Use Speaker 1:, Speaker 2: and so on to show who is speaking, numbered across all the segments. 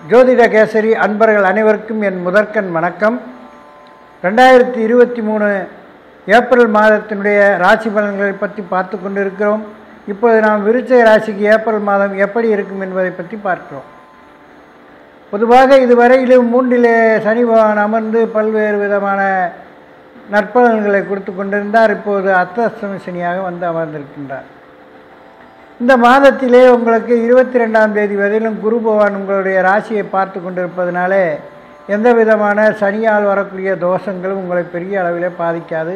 Speaker 1: ஜோதிட கேசரி அன்பர்கள் அனைவருக்கும் என் முதற்கண் வணக்கம் ரெண்டாயிரத்தி இருபத்தி மூணு ஏப்ரல் மாதத்தினுடைய ராசி பலன்களை பற்றி பார்த்து கொண்டிருக்கிறோம் இப்போது நாம் விருச்சை ராசிக்கு ஏப்ரல் மாதம் எப்படி இருக்கும் என்பதை பற்றி பார்க்கிறோம் பொதுவாக இதுவரையிலும் மூன்றிலே சனி பகவான் அமர்ந்து பல்வேறு விதமான நற்பலன்களை கொடுத்து கொண்டிருந்தார் இப்போது அர்த்தாஷ்டமி சனியாக வந்து அமர்ந்திருக்கின்றார் இந்த மாதத்திலே உங்களுக்கு இருபத்தி ரெண்டாம் தேதி வரையிலும் குரு பகவான் உங்களுடைய ராசியை பார்த்து கொண்டிருப்பதனாலே எந்த விதமான சனியால் வரக்கூடிய தோஷங்களும் உங்களை பெரிய அளவில் பாதிக்காது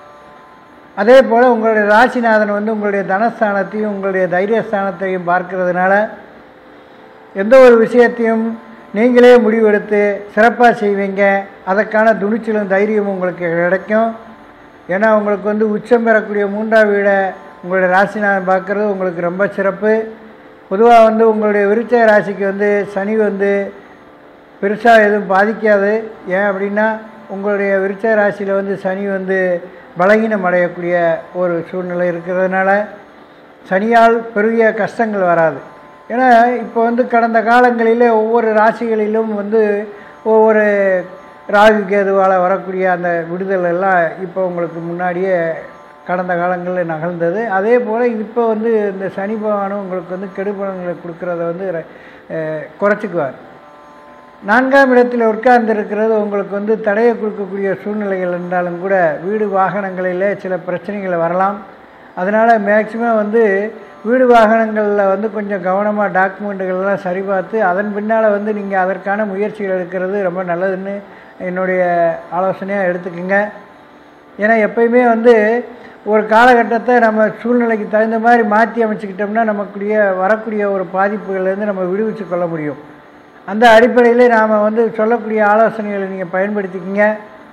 Speaker 1: அதே போல் உங்களுடைய ராசிநாதன் வந்து உங்களுடைய தனஸ்தானத்தையும் உங்களுடைய தைரியஸ்தானத்தையும் பார்க்கறதுனால எந்த ஒரு விஷயத்தையும் நீங்களே முடிவெடுத்து சிறப்பாக செய்வீங்க அதற்கான துணிச்சலும் தைரியமும் உங்களுக்கு கிடைக்கும் ஏன்னா உங்களுக்கு வந்து உச்சம் பெறக்கூடிய மூன்றாம் வீடை உங்களுடைய ராசிநாதன் பார்க்குறது உங்களுக்கு ரொம்ப சிறப்பு பொதுவாக வந்து உங்களுடைய விருச்ச ராசிக்கு வந்து சனி வந்து பெருசாக எதுவும் பாதிக்காது ஏன் அப்படின்னா உங்களுடைய விருச்ச ராசியில் வந்து சனி வந்து பலகீனம் அடையக்கூடிய ஒரு சூழ்நிலை இருக்கிறதுனால சனியால் பெரிய கஷ்டங்கள் வராது ஏன்னா இப்போ வந்து கடந்த காலங்களிலே ஒவ்வொரு ராசிகளிலும் வந்து ஒவ்வொரு ராகு கேதுவால் வரக்கூடிய அந்த விடுதல் எல்லாம் இப்போ உங்களுக்கு முன்னாடியே கடந்த காலங்களில் நகர்ந்தது அதே போல் இப்போ வந்து இந்த சனி பகவானும் உங்களுக்கு வந்து கெடுபலன்களை கொடுக்கறத வந்து அஹ், குறைச்சிக்குவார் நான்காம் இடத்தில் உட்கார்ந்திருக்கிறது உங்களுக்கு வந்து தடையை கொடுக்கக்கூடிய சூழ்நிலைகள் இருந்தாலும் கூட வீடு வாகனங்களில் சில பிரச்சனைகள் வரலாம் அதனால் மேக்சிமம் வந்து வீடு வாகனங்களில் வந்து கொஞ்சம் கவனமாக டாக்குமெண்ட்டுகள்லாம் சரி பார்த்து அதன் பின்னால் வந்து நீங்கள் அதற்கான முயற்சிகள் எடுக்கிறது ரொம்ப நல்லதுன்னு என்னுடைய ஆலோசனையாக எடுத்துக்கோங்க ஏன்னா எப்பயுமே வந்து ஒரு காலகட்டத்தை நம்ம சூழ்நிலைக்கு தகுந்த மாதிரி மாற்றி அமைச்சுக்கிட்டோம்னா நமக்குரிய வரக்கூடிய ஒரு பாதிப்புகள்லேருந்து நம்ம விடுவிச்சு கொள்ள முடியும் அந்த அடிப்படையில் நாம் வந்து சொல்லக்கூடிய ஆலோசனைகளை நீங்கள் பயன்படுத்திக்கிங்க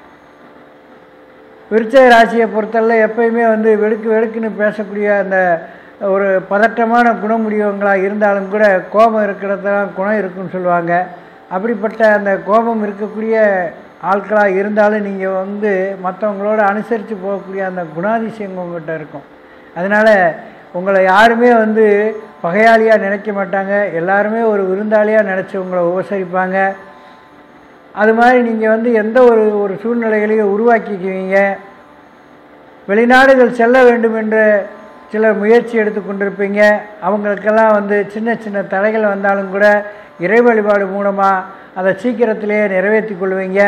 Speaker 1: விருச்சக ராசியை பொறுத்தவரை எப்பயுமே வந்து வெடுக்கு வெடுக்குன்னு பேசக்கூடிய அந்த ஒரு பதட்டமான குணமுடிவங்களாக இருந்தாலும் கூட கோபம் இருக்கிறதெல்லாம் குணம் இருக்குன்னு சொல்லுவாங்க அப்படிப்பட்ட அந்த கோபம் இருக்கக்கூடிய ஆட்களாக இருந்தாலும் நீங்கள் வந்து மற்றவங்களோட அனுசரித்து போகக்கூடிய அந்த குணாதிசயம் உங்கள்கிட்ட இருக்கும் அதனால் உங்களை யாருமே வந்து பகையாளியாக நினைக்க மாட்டாங்க எல்லாருமே ஒரு விருந்தாளியாக நினச்சி உங்களை உபசரிப்பாங்க அது மாதிரி நீங்கள் வந்து எந்த ஒரு ஒரு சூழ்நிலைகளையும் உருவாக்கிக்குவீங்க வெளிநாடுகள் செல்ல வேண்டும் என்ற சிலர் முயற்சி எடுத்து கொண்டிருப்பீங்க அவங்களுக்கெல்லாம் வந்து சின்ன சின்ன தடைகள் வந்தாலும் கூட இறை வழிபாடு மூலமாக அதை சீக்கிரத்திலேயே நிறைவேற்றி கொள்வீங்க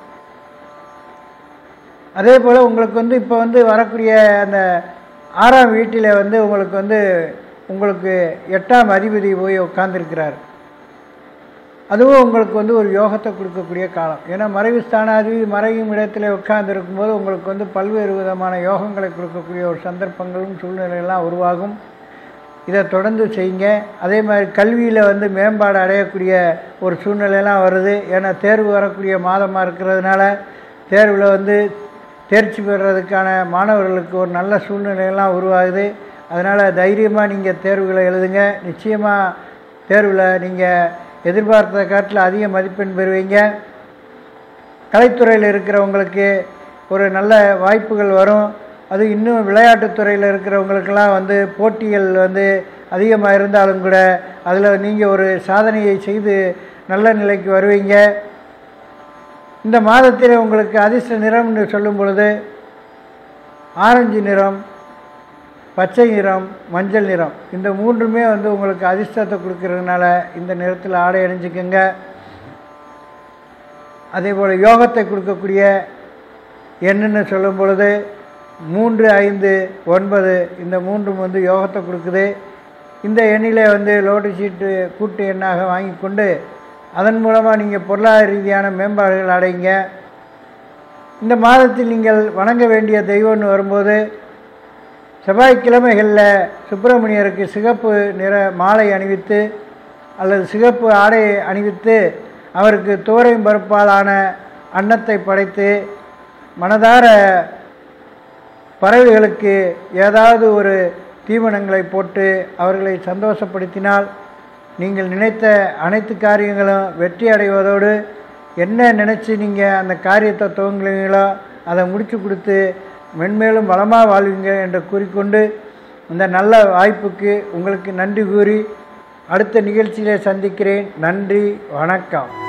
Speaker 1: அதே போல் உங்களுக்கு வந்து இப்போ வந்து வரக்கூடிய அந்த ஆறாம் வீட்டில் வந்து உங்களுக்கு வந்து உங்களுக்கு எட்டாம் அதிபதி போய் உட்கார்ந்துருக்கிறார் அதுவும் உங்களுக்கு வந்து ஒரு யோகத்தை கொடுக்கக்கூடிய காலம் ஏன்னா மறைவு ஸ்தானாதிபதி மறையும் இடத்துல உட்கார்ந்து இருக்கும்போது உங்களுக்கு வந்து பல்வேறு விதமான யோகங்களை கொடுக்கக்கூடிய ஒரு சந்தர்ப்பங்களும் சூழ்நிலையெல்லாம் உருவாகும் இதை தொடர்ந்து செய்யுங்க அதே மாதிரி கல்வியில் வந்து மேம்பாடு அடையக்கூடிய ஒரு சூழ்நிலையெல்லாம் வருது ஏன்னா தேர்வு வரக்கூடிய மாதமாக இருக்கிறதுனால தேர்வில் வந்து தேர்ச்சி பெறுறதுக்கான மாணவர்களுக்கு ஒரு நல்ல சூழ்நிலையெல்லாம் உருவாகுது அதனால் தைரியமாக நீங்கள் தேர்வுகளை எழுதுங்க நிச்சயமாக தேர்வில் நீங்கள் எதிர்பார்த்த காட்டில் அதிக மதிப்பெண் பெறுவீங்க கலைத்துறையில் இருக்கிறவங்களுக்கு ஒரு நல்ல வாய்ப்புகள் வரும் அது இன்னும் விளையாட்டுத்துறையில் இருக்கிறவங்களுக்கெல்லாம் வந்து போட்டிகள் வந்து அதிகமாக இருந்தாலும் கூட அதில் நீங்கள் ஒரு சாதனையை செய்து நல்ல நிலைக்கு வருவீங்க இந்த மாதத்தில் உங்களுக்கு அதிர்ஷ்ட நிறம்னு சொல்லும் பொழுது ஆரஞ்சு நிறம் பச்சை நிறம் மஞ்சள் நிறம் இந்த மூன்றுமே வந்து உங்களுக்கு அதிர்ஷ்டத்தை கொடுக்கறதுனால இந்த நிறத்தில் ஆடை அணிஞ்சுக்கோங்க அதே போல் யோகத்தை கொடுக்கக்கூடிய எண்ணுன்னு சொல்லும் பொழுது மூன்று ஐந்து ஒன்பது இந்த மூன்றும் வந்து யோகத்தை கொடுக்குது இந்த எண்ணிலே வந்து லோட்டு சீட்டு கூட்டு எண்ணாக வாங்கி கொண்டு அதன் மூலமாக நீங்கள் பொருளாதார ரீதியான மேம்பாடுகள் அடைங்க இந்த மாதத்தில் நீங்கள் வணங்க வேண்டிய தெய்வம்னு வரும்போது செவ்வாய்க்கிழமைகளில் சுப்பிரமணியருக்கு சிகப்பு நிற மாலை அணிவித்து அல்லது சிகப்பு ஆடை அணிவித்து அவருக்கு துவரையும் பருப்பாலான அன்னத்தை படைத்து மனதார பறவைகளுக்கு ஏதாவது ஒரு தீவனங்களை போட்டு அவர்களை சந்தோஷப்படுத்தினால் நீங்கள் நினைத்த அனைத்து காரியங்களும் வெற்றி அடைவதோடு என்ன நினச்சி நீங்கள் அந்த காரியத்தை துவங்குறீங்களோ அதை முடித்து கொடுத்து மென்மேலும் வளமாக வாழ்வீங்க என்று கூறிக்கொண்டு இந்த நல்ல வாய்ப்புக்கு உங்களுக்கு நன்றி கூறி அடுத்த நிகழ்ச்சியிலே சந்திக்கிறேன் நன்றி வணக்கம்